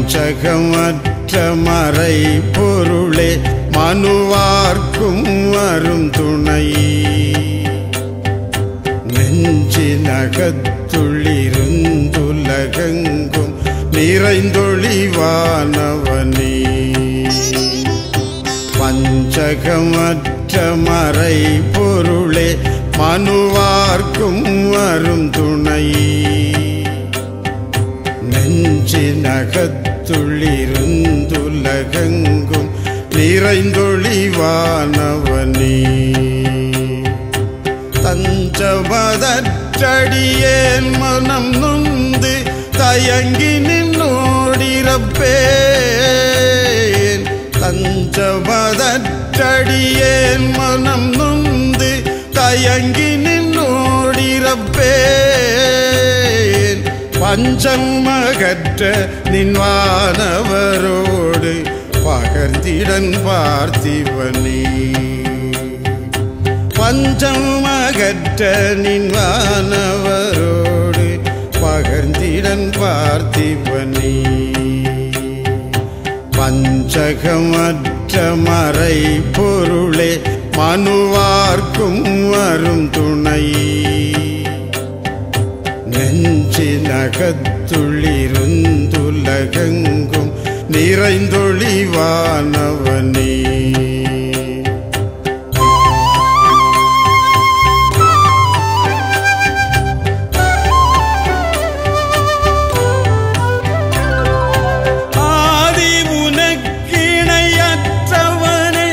வஞ்சகமற்ற மறை பொருளே மனுவார்க்கும் வரும் துணை நெஞ்சினகத்துள்ளிருந்துலகெங்கும் நிறைந்தொழிவானவனே பஞ்சகமற்ற மறை பொருளே மனுவார்க்கும் வரும் துணை நெஞ்சினகத்துள்ளிருந்துலகெங்கும் நிறைந்தொழிவானவனே தஞ்சமதற்றடியேன் மனம் நொந்து தயங்கி நின்னோடிரப்பேன் தஞ்சமதற்றடியேன் மனம் நொந்து தயங்கி நின்னோடிரப்பேன் பஞ்சமகற்ற நின்வானவரோடு பகர்ந்திடன் பார்த்திவனே பஞ்சமகற்ற நின்வானவரோடு பகர்ந்திடன் பார்த்திவனே பஞ்சகமற்ற மறை பொருளே மனுவார்க்கும் வரும் துணை நெஞ்சினகத்துள்ளிருந்துலகெங்கும் நிறைந்தொழிவானவனே ஆதி உனக்கிணையற்றவனே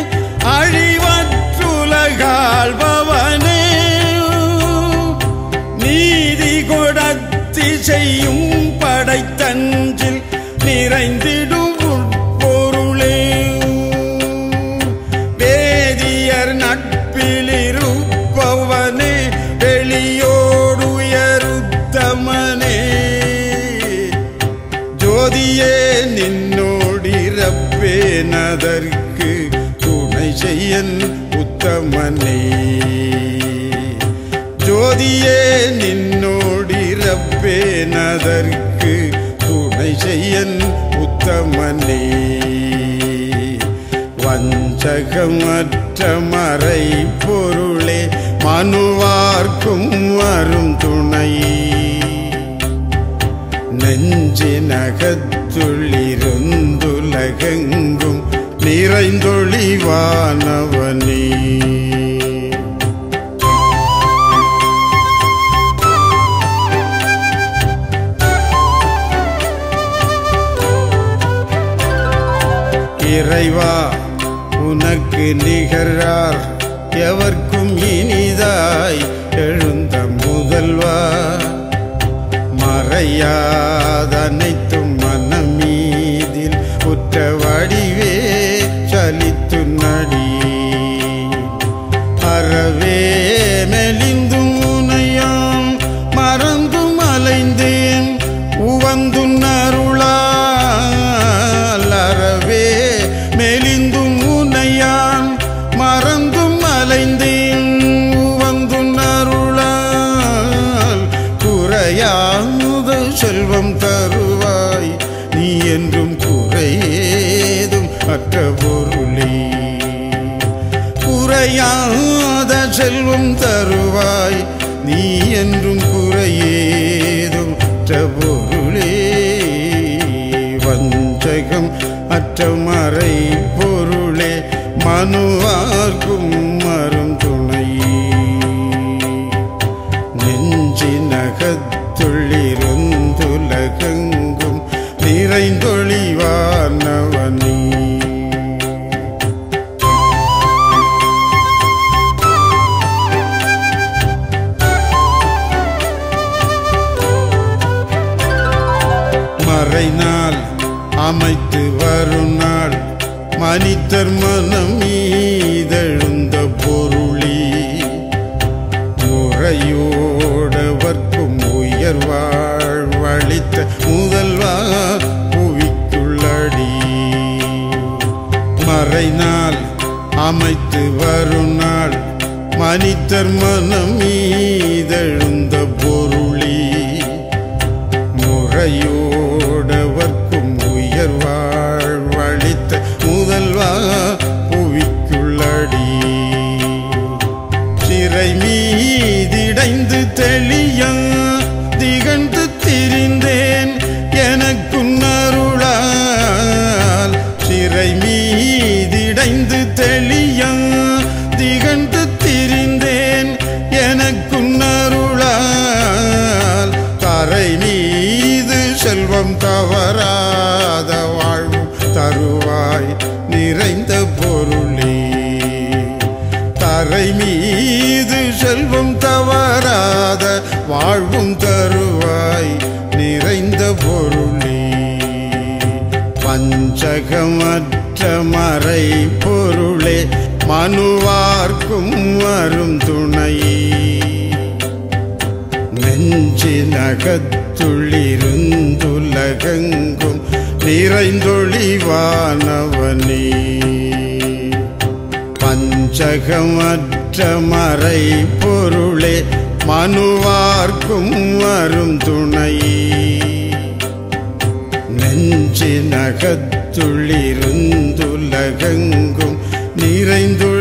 அழிவற்றுலகாள்பவனே நீதி கொடத்தி செய்யும் படைத்தஞ்சில் நிறைந்திடும் உட்பொருளே வேதியர் நட்பிலிருப்பவனே வெளியோடுயருத்தமனே ஜோதியே நின்னோடிரப்பேனதற்கு துணை செய்யன் உத்தமனே ஜோதியே நின்னோடிரப்பேனதற்கு துணை செய்யன் உத்தமனே வஞ்சகமற்ற மறை பொருளே மனுவார்க்கும் வரும் துணை நெஞ்சினகத்துள்ளிருந்துலகெங்கும் நிறைந்தொழிவானவனே இறைவா உனக்கு நிகரார் எவர்க்கும் இனிதாய் எழுந்த முதல்வா மறையாதனைத்தும் மனமீதில் உற்ற வடிவே சலித்து நடி அறவே மெலிந்தும் உனையாம் மறந்தும் அலைந்தேன் உவந்தும் அருளால் அறவே மெலிந்தும் உனையான் மறந்தும் அலைந்தேன் உவந்தும் அருளால் குறையாத செல்வம் தருவாய் நீ என்றும் குறையேதும் அற்ற பொருளே குறையாத செல்வம் தருவாய் நீ என்றும் குறையேதும் அற்ற பொருளே வஞ்சகம் அற்ற மறை பொருளே மனுவார்க்கும் மரும் துணை நெஞ்சினகத்துள்ளிருந்துலகெங்கும் நிறைந்தொழிவானவனே மறைநாள் அமைத்து வரும் நாள் மனிதர் மனம் மீதெழுந்த பொருளி முறையோடவர்க்கும் உயர் வாழ்வழித்த முதல்வா புவிக்குள்ளடி மறைநாள் அமைத்து வரும் நாள் மனிதர் மனம் மீதெழுந்த பொருளி முறையோடவர்க்கும் உயர் செல்வம் தவறாத வாழ்வும் தருவாய் நிறைந்த பொருளே தரை மீது செல்வம் தவறாத வாழ்வும் தருவாய் நிறைந்த பொருளே பஞ்சகமற்ற மறை பொருளே மனுவார்க்கும் வரும் துணையே நெஞ்சினகத்துள்ளிருந்துலகெங்கும் நிறைந்தொழிவானவனே பஞ்சகமற்ற மறை பொருளே மனுவார்க்கும் வரும் துணையே நெஞ்சினகத்துள்ளிருந்துலகெங்கும் நிறைந்து